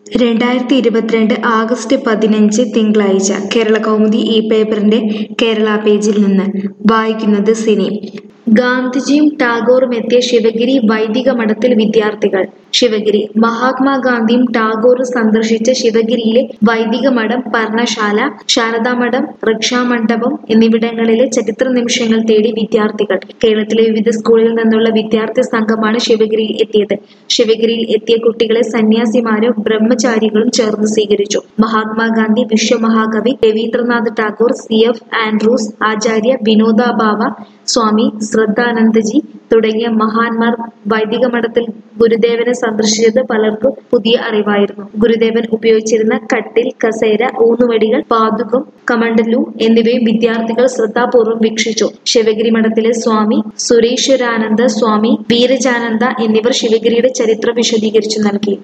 രണ്ടായിരത്തി ഇരുപത്തിരണ്ട് ആഗസ്റ്റ് പതിനഞ്ച് തിങ്കളാഴ്ച കേരള കൗമുദി ഈ പേപ്പറിന്റെ കേരള പേജിൽ നിന്ന് വായിക്കുന്നത് സിനി ഗാന്ധിജിയും ടാഗോറും എത്തിയ ശിവഗിരി വൈദിക മഠത്തിൽ വിദ്യാർത്ഥികൾ ശിവഗിരി മഹാത്മാഗാന്ധിയും ടാഗോറും സന്ദർശിച്ച ശിവഗിരിയിലെ വൈദിക മഠം പർണശാല ശാരദാമഠം റിക്ഷാമണ്ഡപം എന്നിവിടങ്ങളിലെ ചരിത്ര നിമിഷങ്ങൾ തേടി വിദ്യാർത്ഥികൾ കേരളത്തിലെ വിവിധ സ്കൂളിൽ നിന്നുള്ള വിദ്യാർത്ഥി സംഘമാണ് ശിവഗിരിയിൽ എത്തിയത് ശിവഗിരിയിൽ എത്തിയ കുട്ടികളെ സന്യാസിമാരും ബ്രഹ്മചാരികളും ചേർന്ന് സ്വീകരിച്ചു മഹാത്മാഗാന്ധി വിശ്വമഹാകവി Rabindranath Tagore C F Andrews Acharya Vinoba Bhave സ്വാമി ശ്രദ്ധാനന്ദജി തുടങ്ങിയ മഹാന്മാർ വൈദിക മഠത്തിൽ ഗുരുദേവനെ സന്ദർശിച്ചത് പലർക്കും പുതിയ അറിവായിരുന്നു ഗുരുദേവൻ ഉപയോഗിച്ചിരുന്ന കട്ടിൽ കസേര ഊന്നുവടികൾ പാതുകം കമണ്ടലു എന്നിവയും വിദ്യാർത്ഥികൾ ശ്രദ്ധാപൂർവ്വം വീക്ഷിച്ചു ശിവഗിരി മഠത്തിലെ സ്വാമി സുരേശ്വരാനന്ദ സ്വാമി വീരജാനന്ദ എന്നിവർ ശിവഗിരിയുടെ ചരിത്രം വിശദീകരിച്ചു നൽകി